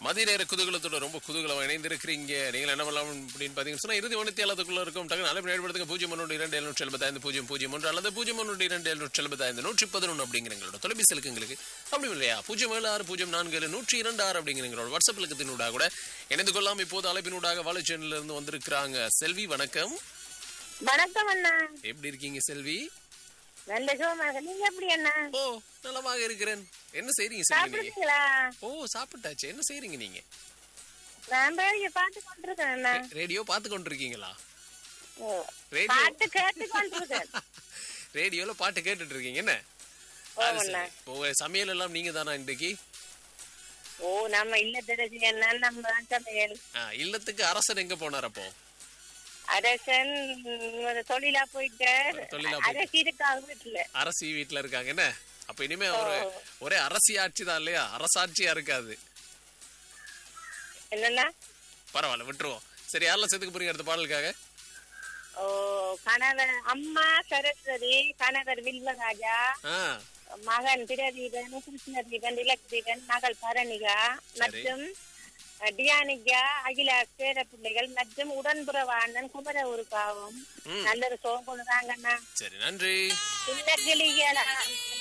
மதிய நேர குதூகலத்தோட ரொம்ப குதூகலம் இணைந்திருக்கிறீங்க நீங்கள் என்ன பண்ணலாம் அப்படின்னு பார்த்தீங்கன்னா சொன்னா இறுதி ஒன்று ஏழத்துக்குள்ள இருக்கும் டக்கு அழைப்பு ஏற்படுத்துங்க பூஜ்ஜியம் ஒன்று இரண்டு எழுநூற்றி எழுபத்தைந்து பூஜ்ஜியம் பூஜ்ஜியம் ஒன்று அல்லது பூஜ்ஜியம் ஒன்று இரண்டு எழுநூற்றி எழுபத்தைந்து நூற்றி பதினொன்று அப்படிங்கிற எங்களோட தொலைபேசி இலக்குங்களுக்கு அப்படி இல்லையா பூஜ்ஜியம் ஏழு ஆறு பூஜ்ஜியம் நான்கு ஏழு நூற்றி இரண்டு ஆறு அப்படிங்கிற எங்களோட வாட்ஸ்அப் இலக்கத்தினூடாக கூட இணைந்து கொள்ளலாம் இப்போது அழைப்பினூடாக வாழைச்சேனில இருந்து வந்திருக்கிறாங்க செல்வி வணக்கம் வணக்கம் அண்ணா எப்படி இருக்கீங்க செல்வி நல்ல சோமாக நீங்க எப்படி அண்ணா ஓ நலமாக இருக்கிறேன் என்ன செய்றீங்க செல்வி நீங்க சாப்பிடுறீங்களா ஓ சாப்பிட்டாச்சு என்ன செய்றீங்க நீங்க நான் பேரிய பாட்டு கொண்டிருக்கேன் அண்ணா ரேடியோ பார்த்து கொண்டிருக்கீங்களா ஓ, ரேடியோ பாட்டு கேட்டு கொண்டிருக்கேன் ரேடியோல பாட்டு கேட்டுட்டு இருக்கீங்க என்ன அது ஓமண்ணா சரி. உங்க சமையல் எல்லாம் நீங்க தானா இன்றைக்கு ஓ நம்ம இல்ல தெரிஞ்சு என்ன நம்ம தான் சமையல் ஆ, இல்லத்துக்கு அரசன் எங்க போனார் அப்போ அரசன் ஒரு தொழிலா போயிட்டு தொழிலா போயிட்டு. அரசு இருக்காங்க வீட்டுல அரசி வீட்டுல இருக்காங்க என்ன அப்ப இனிமே ஒரு ஒரே அரசி ஆட்சி தான் இல்லையா அரசாட்சியா இருக்காது என்னன்னா பரவாயில்ல விட்டுருவோம் சரி யாரெல்லாம் சேர்த்துக்க போறீங்க அடுத்த பாடலுக்காக ஓ கணவர் அம்மா சரஸ்வதி கணவர் வில்வராஜா ஆ மகன் பிரதீபன் கிருஷ்ணதீபன் இலக்தீபன் மகள் பரணிகா மற்றும் அஹ், டியானிகா அகிலா சேர பிள்ளைகள் மற்றும் உடன்புறவாண்டன் குமர உருக்காவும் ம். நல்ல ஒரு சோகம் கொண்டுதாங்கண்ணா சரி நன்றி சின்ன கிளிகளா